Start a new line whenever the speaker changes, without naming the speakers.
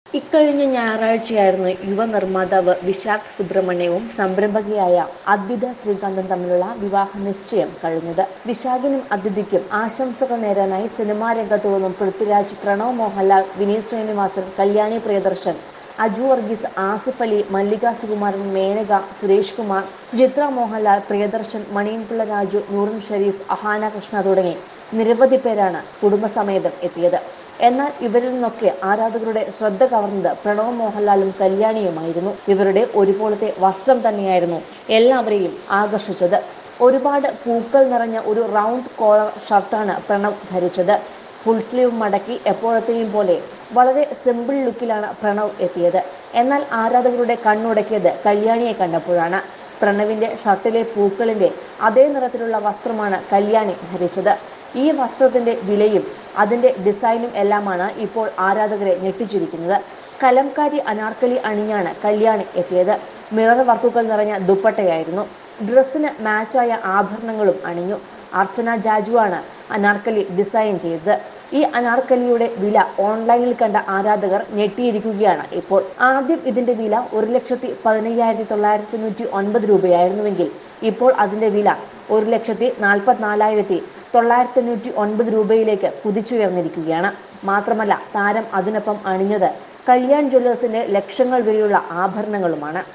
ഇക്കഴിഞ്ഞ ഞായറാഴ്ചയായിരുന്നു യുവ നിർമ്മാതാവ് വിശാഖ് സുബ്രഹ്മണ്യവും സംരംഭകയായ അദ്വിത ശ്രീകാന്തും തമ്മിലുള്ള വിവാഹ നിശ്ചയം കഴിഞ്ഞത് വിശാഖിനും അദ്വിതയ്ക്കും ആശംസകൾ നേരാനായി സിനിമാ രംഗത്തു നിന്നും പൃഥ്വിരാജ് പ്രണവ് മോഹൻലാൽ വിനീത് ശ്രീനിവാസൻ കല്യാണി പ്രിയദർശൻ അജു വർഗീസ് ആസിഫ് അലി മല്ലിക സുകുമാരൻ മേനക സുരേഷ് കുമാർ സുചിത്ര മോഹൻലാൽ പ്രിയദർശൻ മണിയൻപിള്ള രാജു നൂറിൻ ഷെരീഫ് അഹാന കൃഷ്ണ തുടങ്ങി നിരവധി പേരാണ് കുടുംബസമേതം എത്തിയത് എന്നാൽ ഇവരിൽ നിന്നൊക്കെ ആരാധകരുടെ ശ്രദ്ധ കവർന്നത് പ്രണവ് മോഹൻലാലും കല്യാണിയുമായിരുന്നു ഇവരുടെ ഒരുപോലത്തെ വസ്ത്രം തന്നെയായിരുന്നു എല്ലാവരെയും ആകർഷിച്ചത് ഒരുപാട് പൂക്കൾ നിറഞ്ഞ ഒരു റൗണ്ട് കോളർ ഷർട്ടാണ് പ്രണവ് ധരിച്ചത് ഫുൾ സ്ലീവ് മടക്കി എപ്പോഴത്തെയും പോലെ വളരെ സിമ്പിൾ ലുക്കിലാണ് പ്രണവ് എത്തിയത് എന്നാൽ ആരാധകരുടെ കണ്ണുടക്കിയത് കല്യാണിയെ കണ്ടപ്പോഴാണ് പ്രണവിന്റെ ഷർട്ടിലെ പൂക്കളിന്റെ അതേ നിറത്തിലുള്ള വസ്ത്രമാണ് കല്യാണി ധരിച്ചത് ഈ വസ്ത്രത്തിന്റെ വിലയും അതിന്റെ ഡിസൈനും എല്ലാമാണ് ഇപ്പോൾ ആരാധകരെ ഞെട്ടിച്ചിരിക്കുന്നത് കലംകാരി അനാർക്കലി അണിഞ്ഞാണ് കല്യാണി എത്തിയത് മിറർ വർക്കുകൾ നിറഞ്ഞ ദുപ്പട്ടയായിരുന്നു ഡ്രസ്സിന് മാച്ചായ ആഭരണങ്ങളും അണിഞ്ഞു അർച്ചന ജാജുവാണ് അനാർക്കലി ഡിസൈൻ ചെയ്തത് ഈ അനാർക്കലിയുടെ വില ഓൺലൈനിൽ കണ്ട ആരാധകർ ഞെട്ടിയിരിക്കുകയാണ് ഇപ്പോൾ ആദ്യം ഇതിന്റെ വില ഒരു ലക്ഷത്തി പതിനയ്യായിരത്തി തൊള്ളായിരത്തി തൊണ്ണൂറ്റി ഒൻപത് രൂപയായിരുന്നുവെങ്കിൽ ഇപ്പോൾ അതിന്റെ വില ഒരു ലക്ഷത്തി നാൽപ്പത്തിനാലായിരത്തി തൊള്ളായിരത്തി തൊണ്ണൂറ്റി ഒൻപത് രൂപയിലേക്ക് കുതിച്ചുയർന്നിരിക്കുകയാണ് മാത്രമല്ല താരം അതിനൊപ്പം അണിഞ്ഞത് കല്യാൺ ജ്വല്ലേഴ്സിന്റെ ലക്ഷങ്ങൾ വിലയുള്ള ആഭരണങ്ങളുമാണ്